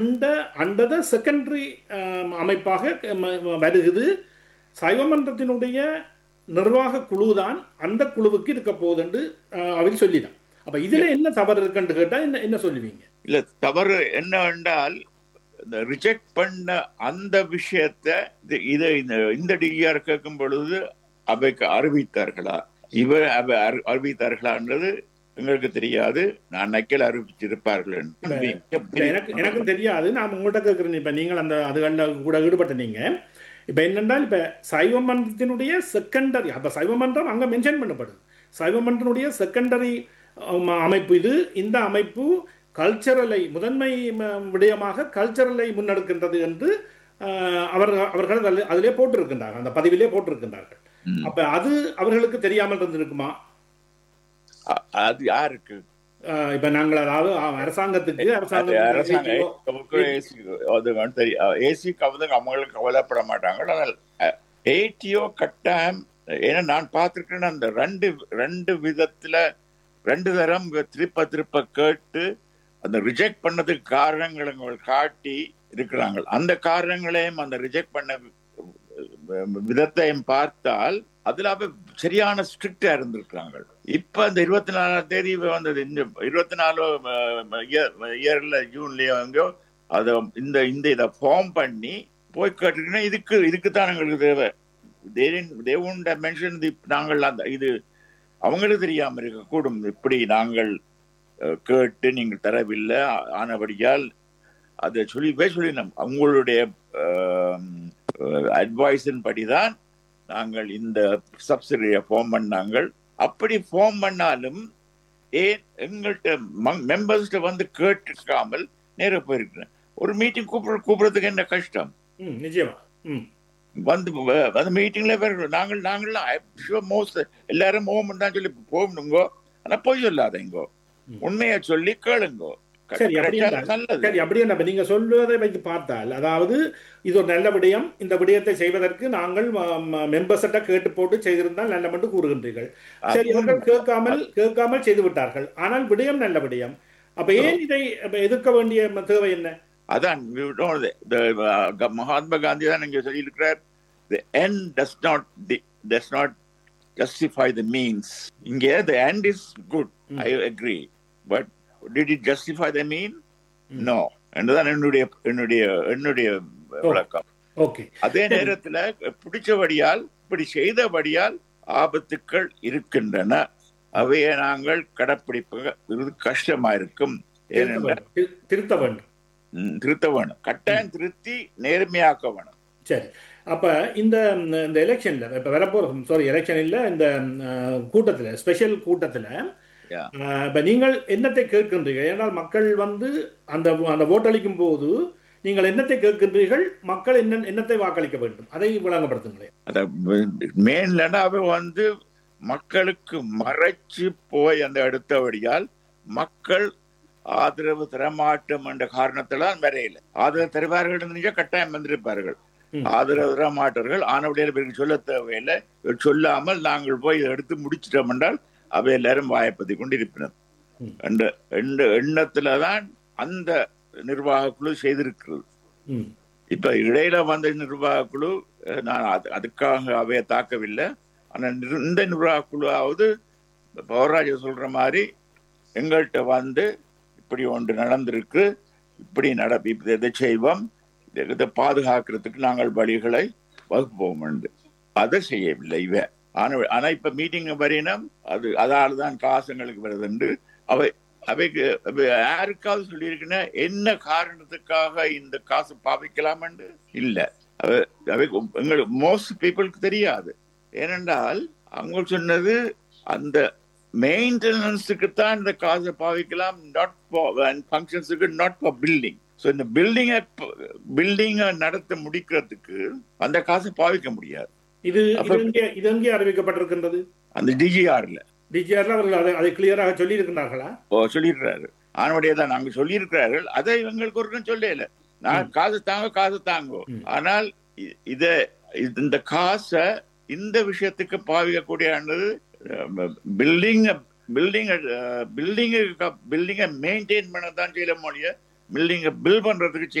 அந்த அண்டத செகண்டரி அமைப்பாக ம- வருகிறது சைவமன்றத்தினுடைய நிர்வாக குழு தான் அந்த குழுவுக்கு இருக்க போகுது என்று அஹ், அவர் சொல்லிதான் அப்ப இதுல என்ன தவறு இருக்குன்னு கேட்டா என்ன என்ன சொல்லுவீங்க இல்ல தவறு என்ன என்றால் இந்த ரிஜெக்ட் பண்ண அந்த விஷயத்தை இது- இதை இந்த இந்த டிஆர் கேட்கும் பொழுது அவைக்கு அறிவித்தார்களா இவர் அவை அறி- அறிவித்தார்களான்றது எங்களுக்கு தெரியாது நான் நக்கல் அறிவிச்சிருப்பார்கள் என்று. இல்ல, எனக்கு எனக்கும் தெரியாது நான் உங்கள்கிட்ட கேட்குறேன் இப்ப நீங்கள் அந்த அதுகளில் கூட ஈடுபட்ட நீங்க இப்ப என்னென்றால் இப்ப சைவ மன்றத்தினுடைய செகண்டரி அப்ப சைவ மன்றம் அங்க மென்ஷன் பண்ணப்படுது சைவ மன்றத்தினுடைய செகண்டரி அமைப்பு இது இந்த அமைப்பு கல்ச்சரலை முதன்மை ம- விடயமாக கல்ச்சரலை முன்னெடுக்கின்றது என்று அஹ், அவர்கள் அவர்கள் அதில் அதிலே போட்டிருக்கின்றார்கள் அந்த பதிவிலே போட்டிருக்கின்றார்கள் ம். அப்ப அது அவர்களுக்கு தெரியாமல் இருந்திருக்குமா அ- அது யாருக்கு அஹ், இப்ப நாங்கள் அதாவது அஹ், அரசாங்கத்துக்கு அது அரசாங்கம் அரசாங்கம் அது வந்து தெரியும் ஏசிக்கு வந்து அவங்களுக்கு கவலைப்பட மாட்டாங்க ஆனால் ஏடிஓ கட்டாயம் ஏன்னா நான் பார்த்திருக்கேன் அந்த ரெண்டு ரெண்டு விதத்துல ரெண்டு தரம் திருப்ப திருப்ப கேட்டு அந்த ரிஜெக்ட் பண்ணதுக்கு காரணங்களை அவங்க காட்டி இருக்கிறாங்க அந்த காரணங்களையும் அந்த ரிஜெக்ட் பண்ண விதத்தையும் பார்த்தால் அதுல அவ சரியான ஸ்ட்ரிக்டா இருந்திருக்கிறாங்க இப்ப இந்த இருபத்தி நாலாம் தேதி வந்தது இந்த இருபத்தி நாலு இயர்ல ஜூன்லயோ எங்கேயோ அதை இந்த இந்த இதை ஃபார்ம் பண்ணி போய் கேட்டுக்கினா இதுக்கு இதுக்கு தான் எங்களுக்கு தேவை தேவுண்ட மென்ஷன் நாங்கள் அந்த இது அவங்களுக்கு தெரியாம இருக்கக்கூடும் இப்படி நாங்கள் அஹ், கேட்டு நீங்கள் தரவில்லை ஆ- ஆனபடியால் அதை சொல்லி சொல்லினோம் அவங்களுடைய அட்வைஸின் படிதான் நாங்கள் இந்த சப்சிடியை ஃபார்ம் பண்ணாங்கள் அப்படி ஃபார்ம் பண்ணாலும் ஏன் எங்கள்கிட்ட மெம்பர்ஸ்கிட்ட வந்து கேட்டுக்காமல் நேர போயிருக்கிறேன் ஒரு மீட்டிங் கூப்பிட கூப்பிடுறதுக்கு என்ன கஷ்டம் ம் நிச்சயமா ம் வந்து வ- அந்த மீட்டிங்ல வேற நாங்கள் நாங்களாம் மோஸ்ட் எல்லாரும் ஓமன் தான் சொல்லி போகணுங்கோ ஆனா பொய் சொல்லாதீங்கோ ம். உண்மையை சொல்லி கேளுங்கோ க- சரி, அப்படி கிடைச்சா என்றால் நல்லது சரி அப்படியே நம்ம நீங்க சொல்வதை வைத்து பார்த்தால் அதாவது இது ஒரு நல்ல விடயம் இந்த விடயத்தை செய்வதற்கு நாங்கள் மெம்பர்ஸ்கிட்ட கேட்டு போட்டு செய்திருந்தால் நல்ல என்று கூறுகின்றீர்கள் சரி அது இவர்கள் கேட்காமல் கேட்காமல் செய்து விட்டார்கள் ஆனால் விடயம் நல்ல விடயம் அப்ப ஏன் இதை அப்ப எதிர்க்க வேண்டிய ம- தேவை என்ன அதான் we know the- the, uh, க- மகாத்மா காந்தி தான் இங்க சொல்லியிருக்கிறார் the end does not di- does not justify the means இங்க the end is good ம். I agree but did it justify the mean ம். no என்றுதான் என்னுடைய என்னுடைய என்னுடைய விளக்கம் ஓகே அதே நேரத்துல பிடிச்சபடியால் இப்படி செய்தபடியால் ஆபத்துக்கள் இருக்கின்றன அவையை நாங்கள் கடைப்பிடிப்பது கஷ்டமா இருக்கும் திருத்த ஏனென்றால் வேண்டும் திரு- திருத்த வேண்டும் ம், திருத்த வேணும் கட்டாயம் திருத்தி நேர்மையாக்க வேணும் சரி அப்ப இந்த இந்த எலெக்ஷன்ல இப்ப வரப்போற சாரி எலெக்ஷன் இல்ல இந்த அஹ், கூட்டத்துல ஸ்பெஷல் கூட்டத்துல Yeah. அஹ், இப்ப நீங்கள் என்னத்தை கேட்கின்றீர்கள் ஏனால் மக்கள் வந்து அந்த அந்த ஓட்டளிக்கும் போது நீங்கள் என்னத்தை கேட்கின்றீர்கள் மக்கள் என்ன என்னத்தை வாக்களிக்க வேண்டும் அதை விளங்கப்படுத்துங்களேன் அத மெயின்லன்னா அவ வந்து மக்களுக்கு மறைச்சு போய் அந்த அடுத்தபடியால் மக்கள் ஆதரவு தரமாட்டோம் என்ற காரணத்தில வரையில ஆதரவு தருவார்கள் நினைச்சா கட்டாயம் வந்திருப்பார்கள் ம். ஆதரவு தரமாட்டார்கள் ஆனவடியால் இவருக்கு சொல்ல தேவையில்லை இவர் சொல்லாமல் நாங்கள் போய் இதை எடுத்து முடிச்சிட்டோம் என்றால் அவை எல்லாரும் வாயப்பத்தி கொண்டிருப்பினர் ம். என்ற எண்ண எண்ணத்துல தான் அந்த நிர்வாக குழு செய்திருக்கிறது ம் இப்ப இடையில வந்த நிர்வாக குழு அஹ், நான் அது- அதுக்காக அவைய தாக்கவில்லை ஆனா நிர்- இந்த நிர்வாக குழுவாவது பவராஜ சொல்ற மாதிரி எங்கள்கிட்ட வந்து இப்படி ஒன்று நடந்திருக்கு இப்படி நட இப்ப இதை செய்வோம் இதை- இதை பாதுகாக்கிறதுக்கு நாங்கள் வழிகளை வகுப்போம் என்று அதை செய்யவில்லை இவ ஆனா ஆனா இப்ப மீட்டிங் வரையினம் அது அதால தான் காசு எங்களுக்கு வருது என்று அவை அவைக்கு அவை யாருக்காவது சொல்லியிருக்குன்னா என்ன காரணத்துக்காக இந்த காசு பாவிக்கலாம் என்று இல்ல அவை- அவை எங்களுக்கு மோஸ்ட் பீப்புளுக்கு தெரியாது ஏனென்றால் அவங்க சொன்னது அந்த மெயின்டெனன்ஸுக்கு தான் இந்த காசை பாவிக்கலாம் நாட் ஃபங்க்ஷன்ஸுக்கு நாட் ஃபார் பில்டிங் ஸோ இந்த பில்டிங்கை பில்டிங்கை நடத்த முடிக்கிறதுக்கு அந்த காசை பாவிக்க முடியாது இது இது அப்ப- எங்கே இது எங்கே அறிவிக்கப்பட்டிருக்கின்றது அந்த டிஜிஆர்ல டிஜிஆர்ல அவர்கள் அதை அதை கிளியராக சொல்லி இருக்கின்றார்களா சொல்லியிருக்கிறாரு ஆனவடியே தான் நாங்க சொல்லியிருக்கிறார்கள் அதை இவங்களுக்கு ஒருக்கும் சொல்லல நான் காசு தாங்க காசு தாங்கோ ம். ஆனால் இ- இத இது- இந்த காசை இந்த விஷயத்துக்கு பாவிக்கக்கூடியது பில்டிங் பில்டிங் பில்டிங் பில்டிங்கை மெயின்டைன் பண்ண தான் செய்யல மொழிய பில்டிங்கை பில் பண்றதுக்கு